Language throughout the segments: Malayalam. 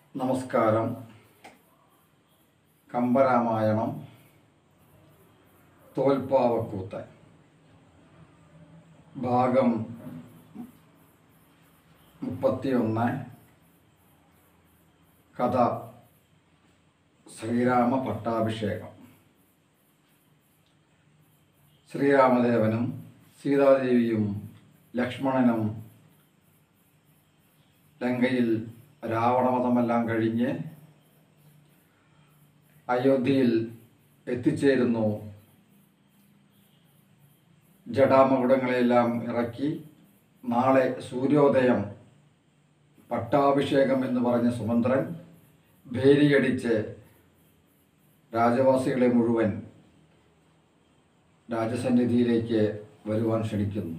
നമസ്കാരം കമ്പരാമായണം തോൽപ്പാവക്കൂത്ത് ഭാഗം മുപ്പത്തിയൊന്ന് കഥ ശ്രീരാമ പട്ടാഭിഷേകം ശ്രീരാമദേവനും സീതാദേവിയും ലക്ഷ്മണനും ലങ്കയിൽ രാവണവധമെല്ലാം കഴിഞ്ഞ് അയോധ്യയിൽ എത്തിച്ചേരുന്നു ജടാമകുടങ്ങളെല്ലാം ഇറക്കി നാളെ സൂര്യോദയം പട്ടാഭിഷേകം എന്ന് പറഞ്ഞ സുമന്ത്രൻ ഭേരിയടിച്ച് രാജവാസികളെ മുഴുവൻ രാജസന്നിധിയിലേക്ക് വരുവാൻ ക്ഷണിക്കുന്നു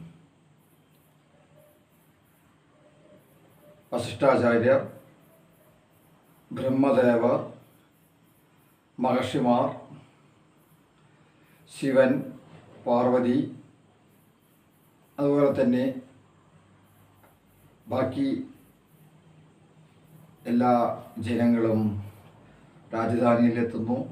വസിഷ്ഠാചാര്യർ ബ്രഹ്മദേവർ മഹർഷിമാർ ശിവൻ പാർവതി അതുപോലെ തന്നെ ബാക്കി എല്ലാ ജനങ്ങളും രാജധാനിയിലെത്തുന്നു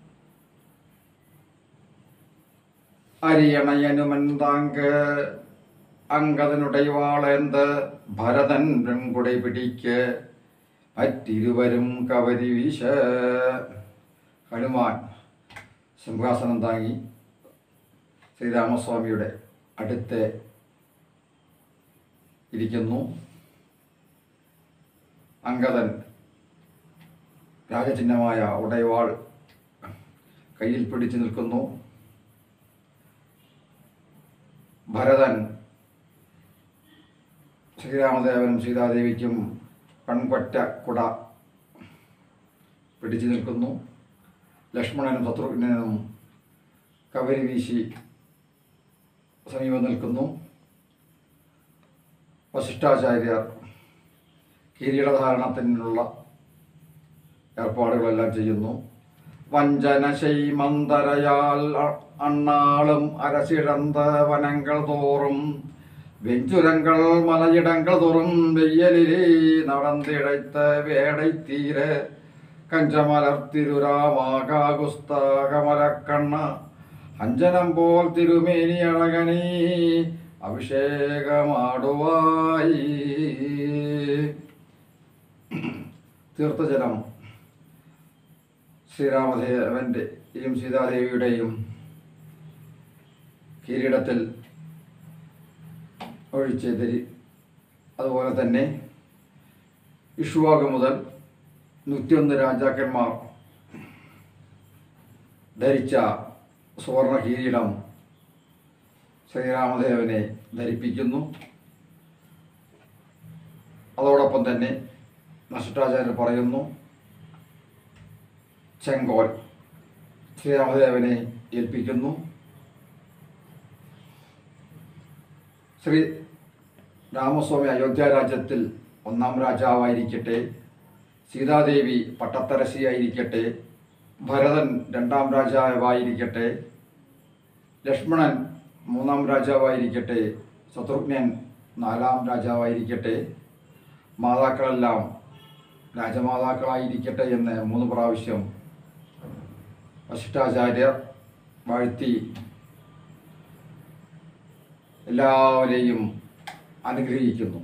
അരിയണയനുമന്താങ്ക് അങ്കദനുടൈവാളേന്ത് ഭരതൻ പെൺകുടை പിടിക്ക് മറ്റിരുവരും കവരി വീശ ഹനുമാൻ സിംഹാസനം താങ്ങി ശ്രീരാമസ്വാമിയുടെ അടുത്ത് ഇരിക്കുന്നു അങ്കദൻ രാജചിഹ്നമായ ഉടയവാൾ കയ്യിൽ പിടിച്ചു നിൽക്കുന്നു ഭരതൻ ശ്രീരാമദേവനും സീതാദേവിക്കും പെൺകൊറ്റ കുട പിടിച്ചു നിൽക്കുന്നു ലക്ഷ്മണനും ശത്രുഘ്നനും കവരി വീശി സമീപം നിൽക്കുന്നു വശിഷ്ഠാചാര്യർ കിരീടധാരണത്തിനുള്ള ഏർപ്പാടുകളെല്ലാം ചെയ്യുന്നു വഞ്ചന ശൈമന്തരയാൽ അ- അണ്ണാളും അരസിഴന്ത വനങ്ങൾ തോറും വെഞ്ചുരങ്ങൾ മലയിടങ്ങൾ തോറും വെയ്യലിലേ നടന്നിടയ്ത്ത വേടൈത്തീര കഞ്ചമലർ തിരുരാമാകാകുസ്താകമലക്കണ്ണ അഞ്ജനം പോൽ തിരുമേനി അഴകനീ അഭിഷേകമാടുവായി തീർത്ഥജലം ശ്രീരാമദേവൻ്റെയും സീതാദേവിയുടെയും കിരീടത്തിൽ ഒഴിച്ച് ധരി അതുപോലെ തന്നെ ഇഷുവാക മുതൽ നൂറ്റിയൊന്ന് രാജാക്കന്മാർ ധരിച്ച സുവർണ കിരീടം ശ്രീരാമദേവനെ ധരിപ്പിക്കുന്നു അതോടൊപ്പം തന്നെ നഷ്ടാചാര്യർ പറയുന്നു ചെങ്കോൽ ശ്രീരാമദേവനെ ഏൽപ്പിക്കുന്നു ശ്രീ രാമസ്വാമി അയോധ്യ രാജ്യത്തിൽ ഒന്നാം രാജാവായിരിക്കട്ടെ സീതാദേവി പട്ടത്തരശിയായിരിക്കട്ടെ ഭരതൻ രണ്ടാം രാജാവായിരിക്കട്ടെ ലക്ഷ്മണൻ മൂന്നാം രാജാവായിരിക്കട്ടെ ശത്രുഘ്നൻ നാലാം രാജാവായിരിക്കട്ടെ മാതാക്കളെല്ലാം രാജമാതാക്കളായിരിക്കട്ടെ എന്ന് മൂന്ന് പ്രാവശ്യം വശിഷ്ഠാചാര്യർ വാഴ്ത്തി എല്ലാവരെയും അനുഗ്രഹിക്കുന്നു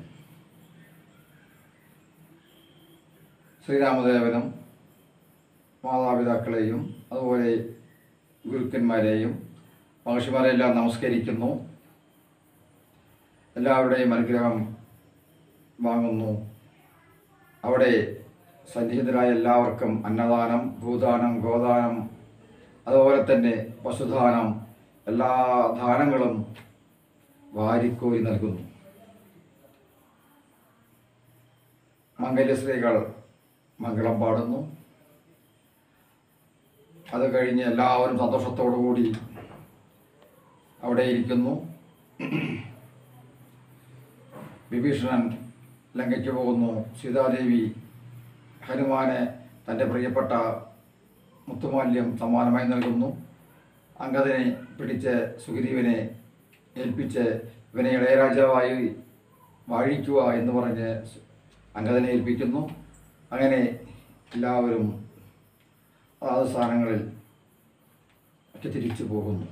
ശ്രീരാമദേവനും മാതാപിതാക്കളെയും അതുപോലെ ഗുരുക്കന്മാരെയും മഹർഷിമാരെല്ലാം നമസ്കരിക്കുന്നു എല്ലാവരുടെയും അനുഗ്രഹം വാങ്ങുന്നു അവിടെ സന്നിഹിതരായ എല്ലാവർക്കും അന്നദാനം ഭൂദാനം ഗോദാനം അതുപോലെ തന്നെ പശുദാനം എല്ലാ ദാനങ്ങളും വാരിക്കോരി നൽകുന്നു മംഗല്യശ്രീകൾ മംഗളം പാടുന്നു അത് കഴിഞ്ഞ് എല്ലാവരും സന്തോഷത്തോടു കൂടി അവിടെ ഇരിക്കുന്നു വിഭീഷണൻ ലങ്കയ്ക്ക് പോകുന്നു സീതാദേവി ഹനുമാനെ തൻ്റെ പ്രിയപ്പെട്ട മുത്തുമാല്യം സമ്മാനമായി നൽകുന്നു അങ്കദനെ പിടിച്ച് സുഗ്രീവനെ ഏൽപ്പിച്ച് ഇവനെ ഇളയരാജാവായി വാഴിക്കുക എന്ന് പറഞ്ഞ് അങ്കദനെ ഏൽപ്പിക്കുന്നു അങ്ങനെ എല്ലാവരും അതാത് സ്ഥാനങ്ങളിൽ ഒക്കെ തിരിച്ചു പോകുന്നു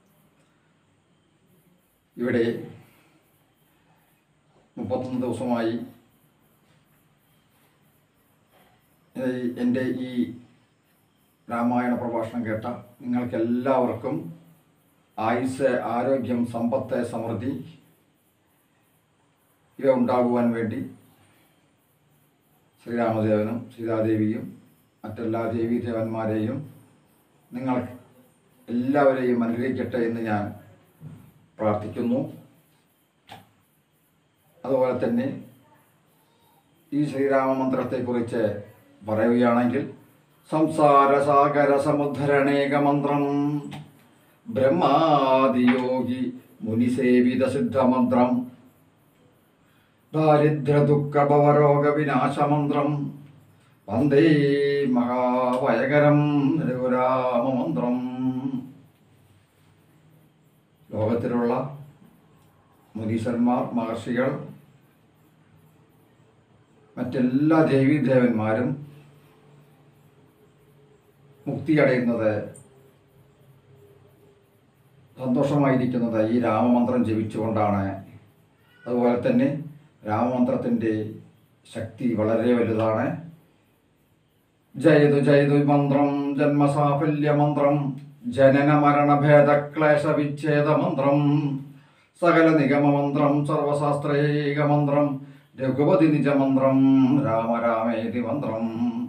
ഇവിടെ മുപ്പത്തൊന്ന് ദിവസമായി ഈ- എൻ്റെ ഈ രാമായണ പ്രഭാഷണം കേട്ട നിങ്ങൾക്കെല്ലാവർക്കും ആയുസ് ആരോഗ്യം സമ്പത്ത് സമൃദ്ധി ഇവ ഉണ്ടാകുവാൻ വേണ്ടി ശ്രീരാമദേവനും സീതാദേവിയും മറ്റെല്ലാ ദേവീദേവന്മാരെയും നിങ്ങൾ എല്ലാവരെയും അനുഗ്രഹിക്കട്ടെ എന്ന് ഞാൻ പ്രാർത്ഥിക്കുന്നു അതുപോലെ തന്നെ ഈ ശ്രീരാമ മന്ത്രത്തെക്കുറിച്ച് പറയുകയാണെങ്കിൽ സംസാര സാഗര സമുദ്ധരണേക മന്ത്രം ബ്രഹ്മാദിയോഗി മുനിസേവിത സിദ്ധമന്ത്രം ദാരിദ്ര്യ ദുഃഖ ഭവരോഗ വിനാശമന്ത്രം വന്ദേ മഹാഭയകരം രഘുരാമമന്ത്രം ലോകത്തിലുള്ള മുനീശ്വരന്മാർ മഹർഷികൾ മറ്റെല്ലാ ദേവീദേവന്മാരും മുക്തിയടയുന്നത് സന്തോഷമായിരിക്കുന്നത് ഈ രാമമന്ത്രം ജപിച്ചുകൊണ്ടാണ് അതുപോലെ തന്നെ രാമമന്ത്രത്തിൻ്റെ ശക്തി വളരെ വലുതാണ് ജയതു ജയതു മന്ത്രം ജന്മസാഫല്യ മന്ത്രം ജനന മരണ ഭേദക്ലേശ വിച്ഛേദ മന്ത്രം സകല നിഗമ മന്ത്രം സർവശാസ്ത്രേക മന്ത്രം രഘുപതി നിജമന്ത്രം രാമരാമേതി മന്ത്രം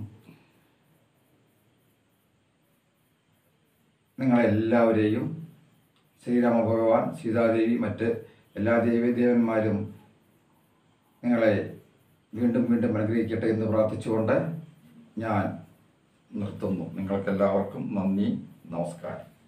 നിങ്ങളെല്ലാവരെയും ശ്രീരാമ ഭഗവാൻ സീതാദേവി മറ്റ് എല്ലാ ദേവീദേവന്മാരും നിങ്ങളെ വീണ്ടും വീണ്ടും അനുഗ്രഹിക്കട്ടെ എന്ന് പ്രാർത്ഥിച്ചുകൊണ്ട് ഞാൻ നിർത്തുന്നു നിങ്ങൾക്കെല്ലാവർക്കും നന്ദി നമസ്കാരം